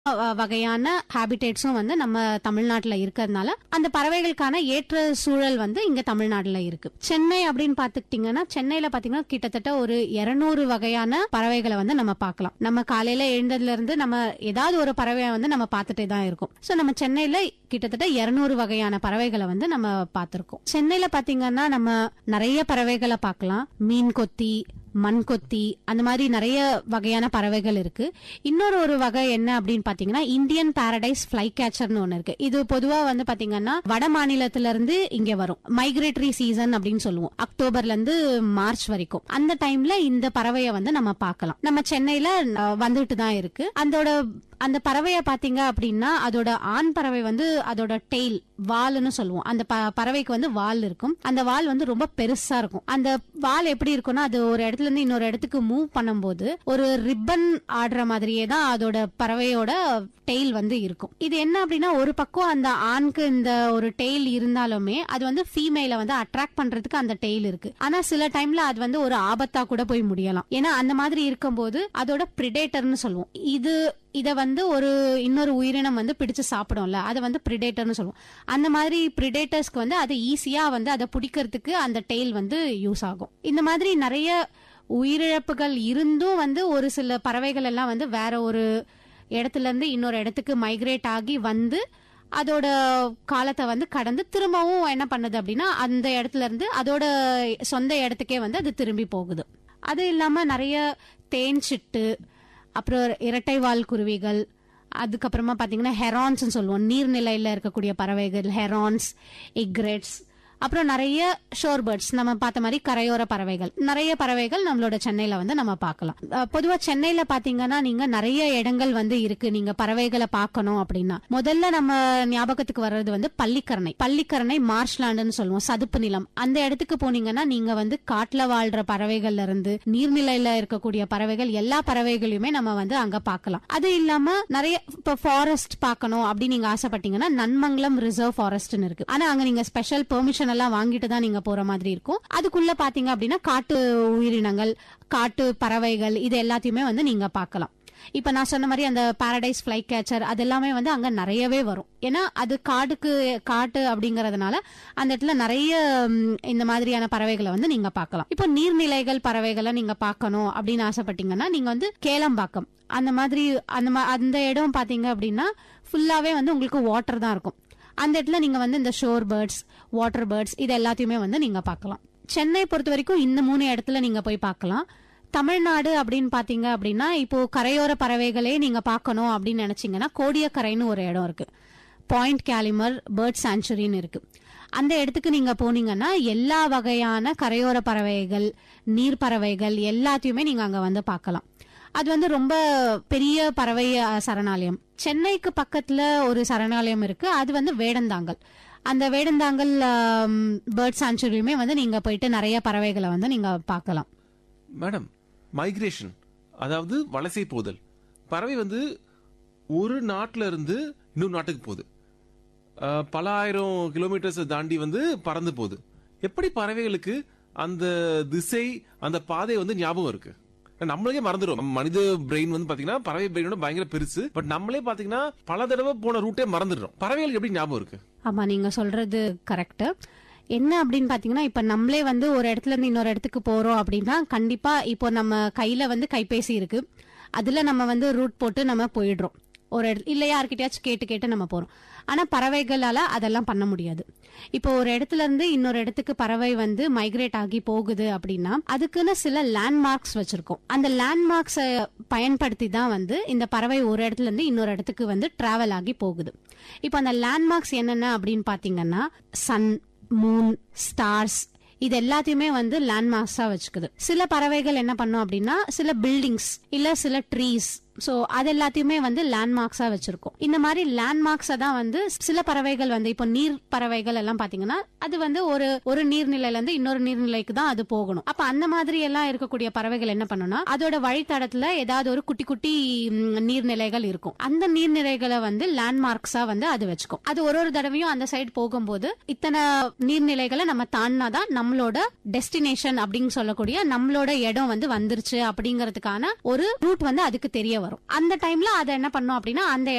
அஹ், வகையான ஹாபிடேட்ஸும் வந்து நம்ம தமிழ்நாட்டுல இருக்கிறதுனால அந்த பறவைகளுக்கான ஏற்ற சூழல் வந்து இங்க தமிழ்நாட்டுல இருக்கு சென்னை அப்படின்னு பாத்துக்கிட்டீங்கன்னா சென்னையில பாத்தீங்கன்னா கிட்டத்தட்ட ஒரு 200 வகையான பறவைகளை வந்து நம்ம பார்க்கலாம் நம்ம காலையில எழுந்ததுல இருந்து நம்ம ஏதாவது ஒரு பறவையை வந்து நம்ம பார்த்துட்டே தான் இருக்கோம் சோ நம்ம சென்னையில கிட்டத்தட்ட 200 வகையான பறவைகளை வந்து நம்ம பார்த்திருக்கோம் சென்னையில பாத்தீங்கன்னா நம்ம நிறைய பறவைகளை பார்க்கலாம் மீன் கொத்தி மண் கொத்தி அந்த மாதிரி நிறைய வகையான பறவைகள் இருக்கு இன்னொரு ஒரு வகை என்ன அப்படின்னு பாத்தீங்கன்னா இந்தியன் பாரடைஸ் ஃபிளை கேச்சர்னு ஒன்னு இருக்கு இது பொதுவா வந்து பாத்தீங்கன்னா வட மாநிலத்துல இருந்து இங்க வரும் மைக்ரேட்டரி சீசன் அப்படின்னு சொல்லுவோம் அக்டோபர்ல இருந்து மார்ச் வரைக்கும் அந்த டைம்ல இந்த பறவையை வந்து நம்ம பார்க்கலாம் நம்ம சென்னையில அஹ், வந்துட்டு தான் இருக்கு அதோட அந்த பறவைய பாத்தீங்க அப்படின்னா அதோட ஆண் பறவை வந்து அதோட டெய்ல் வால்னு சொல்லுவோம் அந்த ப- பறவைக்கு வந்து வால் இருக்கும் அந்த வால் வந்து ரொம்ப பெருசா இருக்கும் அந்த வால் எப்படி இருக்கும்னா அது ஒரு இடத்துல இருந்து இன்னொரு இடத்துக்கு மூவ் பண்ணும்போது ஒரு ரிப்பன் ஆடுற மாதிரியே தான் அதோட பறவையோட டெய்ல் வந்து இருக்கும் இது என்ன அப்படின்னா ஒரு பக்கம் அந்த ஆண்க்கு இந்த ஒரு டெய்ல் இருந்தாலுமே அது வந்து ஃபீமேல வந்து அட்ராக்ட் பண்றதுக்கு அந்த டெய்ல் இருக்கு ஆனா சில டைம்ல அது வந்து ஒரு ஆபத்தா கூட போய் முடியலாம் ஏன்னா அந்த மாதிரி இருக்கும்போது அதோட பிரிடேட்டர்னு சொல்லுவோம் இது இத வந்து ஒரு இன்னொரு உயிரினம் வந்து பிடிச்சு சாப்பிடும்ல அதை வந்து பிரிடேட்டர்னு சொல்லுவோம் அந்த மாதிரி பிரிடேட்டர்ஸ்க்கு வந்து அது ஈஸியா வந்து அதை பிடிக்கிறதுக்கு அந்த டெய்ல் வந்து யூஸ் ஆகும் இந்த மாதிரி நிறைய உயிரிழப்புகள் இருந்தும் வந்து ஒரு சில பறவைகள் எல்லாம் வந்து வேற ஒரு இடத்துல இருந்து இன்னொரு இடத்துக்கு மைக்ரேட் ஆகி வந்து அதோட காலத்தை வந்து கடந்து திரும்பவும் என்ன பண்ணுது அப்படின்னா அந்த இடத்துல இருந்து அதோட சொந்த இடத்துக்கே வந்து அது திரும்பி போகுது அது இல்லாம நிறைய தேன் சிட்டு அப்புறம் இரட்டைவால் குருவிகள் அதுக்கப்புறமா பாத்தீங்கன்னா ஹெரான்ஸ் சொல்லுவோம் நீர்நிலையில இருக்கக்கூடிய பறவைகள் ஹெரான்ஸ் இக்ரெட்ஸ் அப்புறம் நிறைய ஷோர் பேர்ட்ஸ் நம்ம பார்த்த மாதிரி கரையோர பறவைகள் நிறைய பறவைகள் நம்மளோட சென்னையில வந்து நம்ம பார்க்கலாம் அஹ் பொதுவா சென்னையில பாத்தீங்கன்னா நீங்க நிறைய இடங்கள் வந்து இருக்கு நீங்க பறவைகளை பார்க்கணும் அப்படின்னா முதல்ல நம்ம ஞாபகத்துக்கு வர்றது வந்து பள்ளிக்கரணை பள்ளிக்கரணை மார்ஷ்லாண்டுன்னு சொல்லுவோம் சதுப்பு நிலம் அந்த இடத்துக்கு போனீங்கன்னா நீங்க வந்து காட்டுல வாழ்ற பறவைகள்ல இருந்து நீர்நிலையில இருக்கக்கூடிய பறவைகள் எல்லா பறவைகளையுமே நம்ம வந்து அங்க பார்க்கலாம் அது இல்லாம நிறைய இப்ப ஃபாரஸ்ட் பார்க்கணும் அப்படின்னு நீங்க ஆசைப்பட்டீங்கன்னா நன்மங்கலம் ரிசர்வ் ஃபாரஸ்ட்னு இருக்கு ஆனா அங்க நீங்க ஸ்பெஷல் பெர்மிஷன் எல்லாம் வாங்கிட்டு தான் நீங்க போற மாதிரி இருக்கும் அதுக்குள்ள பாத்தீங்க அப்படின்னா காட்டு உயிரினங்கள் காட்டு பறவைகள் இது எல்லாத்தையுமே வந்து நீங்க பார்க்கலாம் இப்ப நான் சொன்ன மாதிரி அந்த பாரடைஸ் ஃபிளை கேச்சர் அது எல்லாமே வந்து அங்க நிறையவே வரும் ஏன்னா அது காடுக்கு காட்டு அப்படிங்கறதுனால அந்த இடத்துல நிறைய ம், இந்த மாதிரியான பறவைகளை வந்து நீங்க பார்க்கலாம் இப்போ நீர்நிலைகள் பறவைகளை நீங்க பார்க்கணும் அப்படின்னு ஆசைப்பட்டீங்கன்னா நீங்க வந்து கேளம்பாக்கம் அந்த மாதிரி அந்த மா- அந்த இடம் பாத்தீங்க அப்படின்னா ஃபுல்லாவே வந்து உங்களுக்கு வாட்டர் தான் இருக்கும் அந்த இடத்துல நீங்க வந்து இந்த ஷோர் பேர்ட்ஸ் வாட்டர் பேர்ட்ஸ் இது எல்லாத்தையுமே வந்து நீங்க பார்க்கலாம் சென்னை பொறுத்த வரைக்கும் இந்த மூணு இடத்துல நீங்க போய் பார்க்கலாம் தமிழ்நாடு அப்படின்னு பாத்தீங்க அப்படின்னா இப்போ கரையோர பறவைகளே நீங்க பார்க்கணும் அப்படின்னு நினைச்சீங்கன்னா கோடியக்கரைன்னு ஒரு இடம் இருக்கு பாயிண்ட் கேலிமர் பேர்ட் சாங்சுரின்னு இருக்கு அந்த இடத்துக்கு நீங்க போனீங்கன்னா எல்லா வகையான கரையோர பறவைகள் நீர் பறவைகள் எல்லாத்தையுமே நீங்க அங்க வந்து பார்க்கலாம் அது வந்து ரொம்ப பெரிய பறவை அஹ், சரணாலயம் சென்னைக்கு பக்கத்துல ஒரு சரணாலயம் இருக்கு அது வந்து வேடந்தாங்கல் அந்த வேடந்தாங்கல் பேர்ட் சாங்சுரியுமே வந்து நீங்க போயிட்டு நிறைய பறவைகளை வந்து நீங்க பார்க்கலாம் மேடம் மைக்ரேஷன் அதாவது வலசை போதல் பறவை வந்து ஒரு நாட்டுல இருந்து இன்னொரு நாட்டுக்கு போகுது அஹ், பல ஆயிரம் கிலோமீட்டர்ஸ் தாண்டி வந்து பறந்து போகுது எப்படி பறவைகளுக்கு அந்த திசை அந்த பாதை வந்து ஞாபகம் இருக்கு நம்மளுக்கே மறந்துடும் மனித பிரெயின் வந்து பாத்தீங்கன்னா பறவை பிரெயினோட பயங்கர பெருசு பட் நம்மளே பாத்தீங்கன்னா பல தடவை போன ரூட்டே மறந்துடுறோம் பறவைகளுக்கு எப்படி ஞாபகம் இருக்கு ஆமா நீங்க சொல்றது கரெக்ட் என்ன அப்படின்னு பாத்தீங்கன்னா இப்ப நம்மளே வந்து ஒரு இடத்துல இருந்து இன்னொரு இடத்துக்கு போறோம் அப்படின்னா கண்டிப்பா இப்போ நம்ம கையில வந்து கைபேசி இருக்கு அதுல நம்ம வந்து ரூட் போட்டு நம்ம போயிடுறோம் ஒரு இடத்துல இல்ல யார்கிட்டயாச்சும் கேட்டு கேட்டு நம்ம போறோம் ஆனா பறவைகளால அதெல்லாம் பண்ண முடியாது இப்போ ஒரு இடத்துல இருந்து இன்னொரு இடத்துக்கு பறவை வந்து மைக்ரேட் ஆகி போகுது அப்படின்னா அதுக்குன்னு சில லேண்ட்மார்க்ஸ் வச்சிருக்கோம் அந்த லேண்ட்மார்க்ஸை பயன்படுத்தி தான் வந்து இந்த பறவை ஒரு இடத்துல இருந்து இன்னொரு இடத்துக்கு வந்து டிராவல் ஆகி போகுது இப்போ அந்த லேண்ட்மார்க்ஸ் என்னென்ன அப்படின்னு பாத்தீங்கன்னா சன் மூன் ஸ்டார்ஸ் இது எல்லாத்தையுமே வந்து லேண்ட்மார்க்ஸா வச்சுக்குது சில பறவைகள் என்ன பண்ணும் அப்படின்னா சில பில்டிங்ஸ் இல்ல சில ட்ரீஸ் சோ அது எல்லாத்தையுமே வந்து லேண்ட்மார்க்ஸா வச்சிருக்கோம் இந்த மாதிரி லேண்ட்மார்க்ஸை தான் வந்து சில பறவைகள் வந்து இப்போ நீர் பறவைகள் எல்லாம் பாத்தீங்கன்னா அது வந்து ஒரு ஒரு நீர்நிலையில இருந்து இன்னொரு நீர்நிலைக்கு தான் அது போகணும் அப்ப அந்த மாதிரி எல்லாம் இருக்கக்கூடிய பறவைகள் என்ன பண்ணும்னா அதோட வழித்தடத்துல ஏதாவது ஒரு குட்டி குட்டி ம், நீர்நிலைகள் இருக்கும் அந்த நீர்நிலைகளை வந்து லேண்ட்மார்க்ஸா வந்து அது வச்சுக்கும் அது ஒரு ஒரு தடவையும் அந்த சைடு போகும்போது இத்தனை நீர்நிலைகளை நம்ம தாண்டினாதான் நம்மளோட டெஸ்டினேஷன் அப்படின்னு சொல்லக்கூடிய நம்மளோட இடம் வந்து வந்துருச்சு அப்படிங்கறதுக்கான ஒரு ரூட் வந்து அதுக்கு தெரிய வரும் அந்த டைம்ல அதை என்ன பண்ணும் அப்படின்னா அந்த